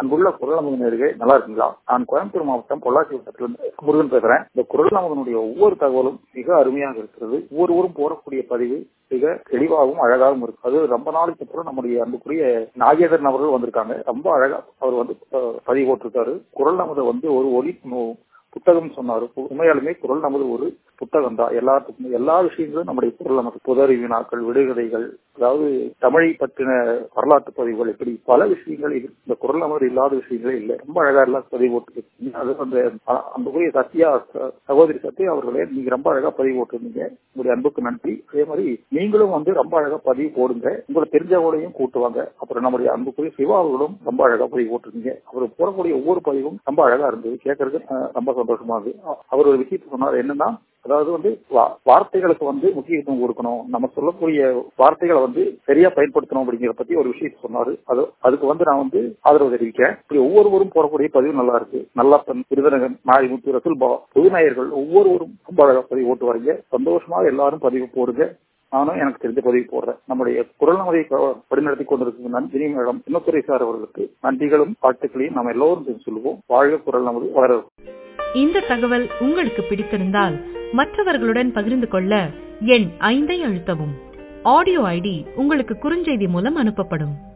அன்புள்ள குரல் நமது நல்லா இருக்குங்களா நான் கோயம்புத்தூர் மாவட்டம் பொள்ளாச்சி வட்டத்திலிருந்து முருகன் பேசுறேன் இந்த குரல் நமதனுடைய ஒவ்வொரு தகவலும் மிக அருமையாக இருக்கிறது ஒவ்வொருவரும் போடக்கூடிய பதிவு மிக தெளிவாகவும் அழகாகவும் இருக்கு அது ரொம்ப நாளைக்கு அப்புறம் நம்முடைய அன்புக்குரிய நாகேந்திரன் அவர்கள் வந்திருக்காங்க ரொம்ப அழகா அவர் வந்து அஹ், பதிவு போட்டிருக்காரு குரல் நமது வந்து ஒரு ஒலி நூ- புத்தகம் சொன்னாரு உண்மையாலுமே குரல் நமது ஒரு புத்தகம் தான் எல்லாத்துக்கும் எல்லா விஷயங்களும் நம்முடைய குரல் நமது புதறி வினாக்கள் விடுகதைகள் அதாவது தமிழை பற்றின வரலாற்று பதிவுகள் இப்படி பல விஷயங்கள் இது இந்த குரல் நமது இல்லாத விஷயங்களே இல்லை ரொம்ப அழகா எல்லாம் பதிவு போட்டுருக்கீங்க அது அந்த அ- அன்புக்குரிய சத்யா ச- சகோதரி சத்யா அவர்களே நீங்க ரொம்ப அழகா பதிவு போட்டிருந்தீங்க உங்களுடைய அன்புக்கு நன்றி அதே மாதிரி நீங்களும் வந்து ரொம்ப அழகா பதிவு போடுங்க உங்களுக்கு தெரிஞ்சவங்களையும் கூட்டுவாங்க அப்புறம் நம்முடைய அன்புக்குரிய சிவா அவர்களும் ரொம்ப அழகா பதிவு போட்டிருந்தீங்க அவர் போடக்கூடிய ஒவ்வொரு பதிவும் ரொம்ப அழகா இருந்தது கேட்கறதுக்கு அஹ், ரொம்ப சந்தோஷமா இருந்தது அ- அவர் ஒரு விஷயத்தை சொன்னார் என்னன்னா அதாவது வந்து வா- வார்த்தைகளுக்கு வந்து முக்கியத்துவம் கொடுக்கணும் நம்ம சொல்லக்கூடிய வார்த்தைகளை வந்து சரியா பயன்படுத்தணும் அப்படிங்கிற பத்தி ஒரு விஷயத்தை சொன்னாரு அது அதுக்கு வந்து நான் வந்து ஆதரவு தெரிவிக்கிறேன் இப்படி ஒவ்வொருவரும் போடக்கூடிய பதிவு நல்லா இருக்கு நல்லப்பன் விருதுநகன் நாய்முத்து ரசுல்பா புதுநாயர்கள் ஒவ்வொருவரும் ரொம்ப அழகா பதிவு ஓட்டு வரீங்க சந்தோஷமா எல்லாரும் பதிவு போடுங்க நானும் எனக்கு தெரிஞ்ச பதிவு போடுறேன் நம்முடைய குரல் நமதை வழிநடத்தி கொண்டிருக்கும் நந்தினி மேடம் சின்னத்துறை சார் அவர்களுக்கு நன்றிகளும் வாழ்த்துக்களையும் நம்ம எல்லோரும் சொல்லுவோம் வாழ்க குரல் நமது வளர இந்த தகவல் உங்களுக்கு பிடித்திருந்தால் மற்றவர்களுடன் பகிர்ந்து கொள்ள எண் ஐந்தை அழுத்தவும் ஆடியோ ஐடி உங்களுக்கு குறுஞ்செய்தி மூலம் அனுப்பப்படும்